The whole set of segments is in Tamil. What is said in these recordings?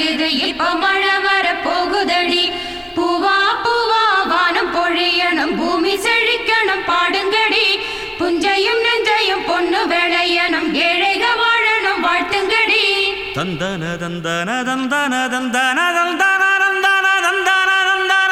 பெய்யுது இப்ப மழை வர போகுதடி பூவா பூவா வானம் பொழியணும் பூமி செழிக்கணும் பாடுங்கடி புஞ்சையும் நெஞ்சையும் பொண்ணு விளையணும் ஏழைக வாழணும் வாழ்த்துங்கடி தந்தன தந்தன தந்தன தந்தன தந்தன தந்தன தந்தன தந்தன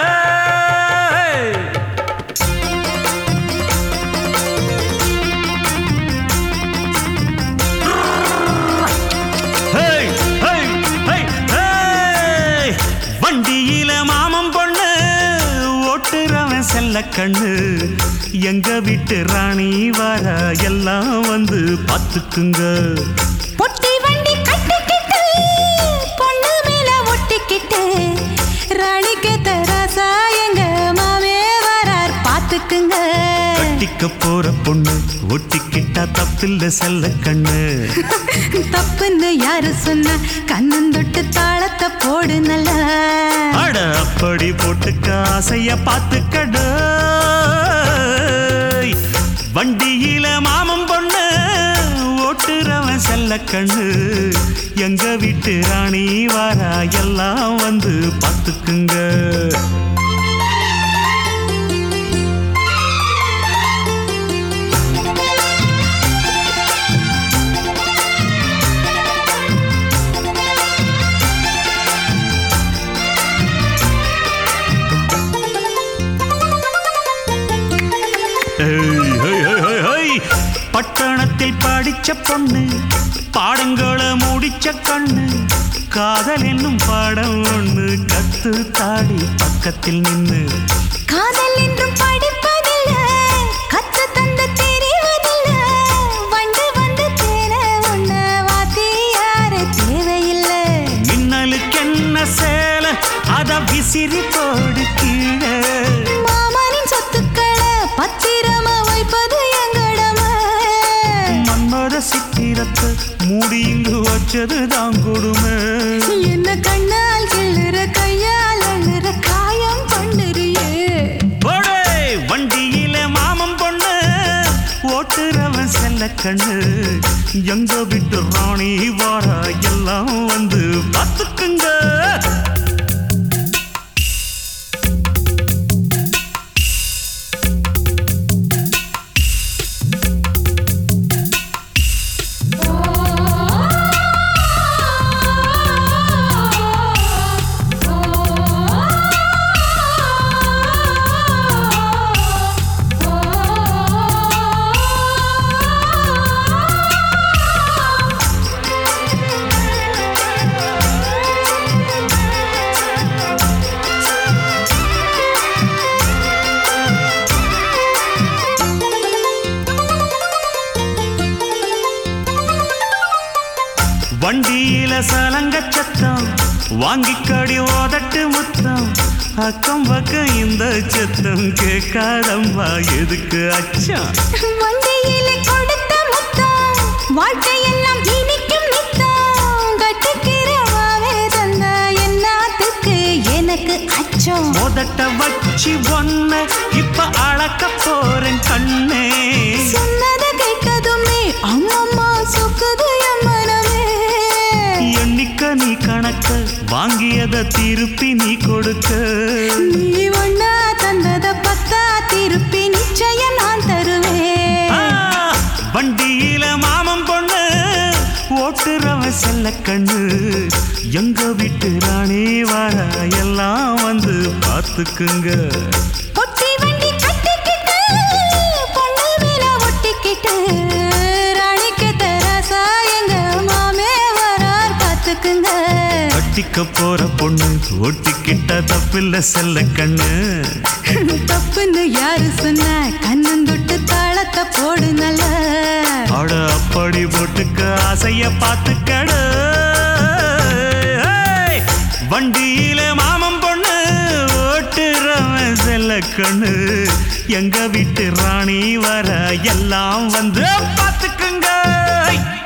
ஹேய், ஹேய், ஹேய், ஹேய். வண்டியில மாமன் பொண்ணு ஓட்டுறவன் செல்ல கண்ணு எங்க வீட்டு ராணி வர எல்லாம் வந்து பார்த்துக்குங்க பொட்டி வண்டி கட்டிக்கிட்டு பொண்ணு மேல ஒட்டிக்கிட்டு ராணிக்கு தராசா எங்க மாமே வரார் பாத்துக்குங்க கட்டிக்க போற பொண்ணு ஒட்டிக்கிட்டா தப்பில்ல செல்ல கண்ணு தப்புன்னு யாரு சொன்னா கண்ணந்தொட்டு தாளத்தை போடு நல்லா அட அப்படி போட்டுக்க ஆசைய பார்த்துக்கடு வண்டியில மாமன் பொண்ணு ஓட்டுறவன் செல்ல கண்ணு எங்க வீட்டு ராணி வாரா எல்லாம் வந்து பார்த்துக்குங்க ஏய், ஏய், ஏய், ஏய், ஏய். பட்டணத்தில் படிச்ச பொண்ணு பாடங்களை முடிச்ச கண்ணு காதல் என்னும் பாடம் ஒண்ணு கத்து தாடி பக்கத்தில் நின்னு காதல் என்றும் படிப்பதில்ல கத்து தந்து தெரிவதில்ல வண்டு வந்து தேன உன்ன வாத்தி யாரு தேவையில்லை மின்னலுக்கு என்ன சேல அத விசிறி போடு கீழே மாமனின் சொத்துக்களை பத்திரமா வைப்பது எங்கடமை மன்மத சித்திரத்தை மூடி இங்கு வச்சது தான் கொடுமை என்ன கண்ணால் கிள்ளுற கையால் அள்ளுற காயம் பண்ணுறியே போடே வண்டியில மாமன் பொண்ணு ஓட்டுறவன் செல்ல கண்ணு எங்க விட்டு ராணி வாரா எல்லாம் வந்து பார்த்துக்குங்க வண்டியில சலங்க சத்தம் வாங்கிக்கடி ஓதட்டு முத்தம் அக்கம் பக்கம் இந்த சத்தம் கேட்காதம்மா எதுக்கு அச்சம் வண்டியிலே கொடுத்த முத்தம் வாழ்க்கையெல்லாம் இனிக்கும் நித்தம் கட்டுக்கிறவாவே தந்த என்னாத்துக்கு எனக்கு அச்சம் முதட்ட வச்சு ஒன்ன இப்ப அளக்க போறேன் கண்ணே சொன்னதை கேட்டதுமே அம்மம்மா சொக்குது என் மனமே எண்ணிக்க நீ கணக்க வாங்கியத திருப்பி நீ கொடுக்க நீ ஒன்னா தந்தத பத்தா திருப்பி நிச்சயம் நான் ஆ, தருவேன் வண்டியில மாமன் பொண்ணு ஓட்டுறவன் செல்ல கண்ணு எங்க வீட்டு ராணி வர எல்லாம் வந்து பார்த்துக்குங்க பொட்டி வண்டி கட்டிக்கிட்டு பொண்ணு மேல ஒட்டிக்கிட்டு ராணிக்கு தராசா எங்க மாமே வரார் பாத்துக்குங்க கட்டிக்க போற பொண்ணு ஒட்டிக்கிட்ட தப்பில்ல செல்ல கண்ணு தப்புன்னு யாரு சொன்ன கண்ணந்தொட்டு தாளத்தை போடு நல்ல அட அப்படி போட்டுக்க ஆசைய பார்த்துக்கடு ஏய், வண்டியில மாமன் பொண்ணு ஓட்டுறவன் செல்ல கண்ணு எங்க வீட்டு ராணி வர எல்லாம் வந்து பார்த்துக்குங்க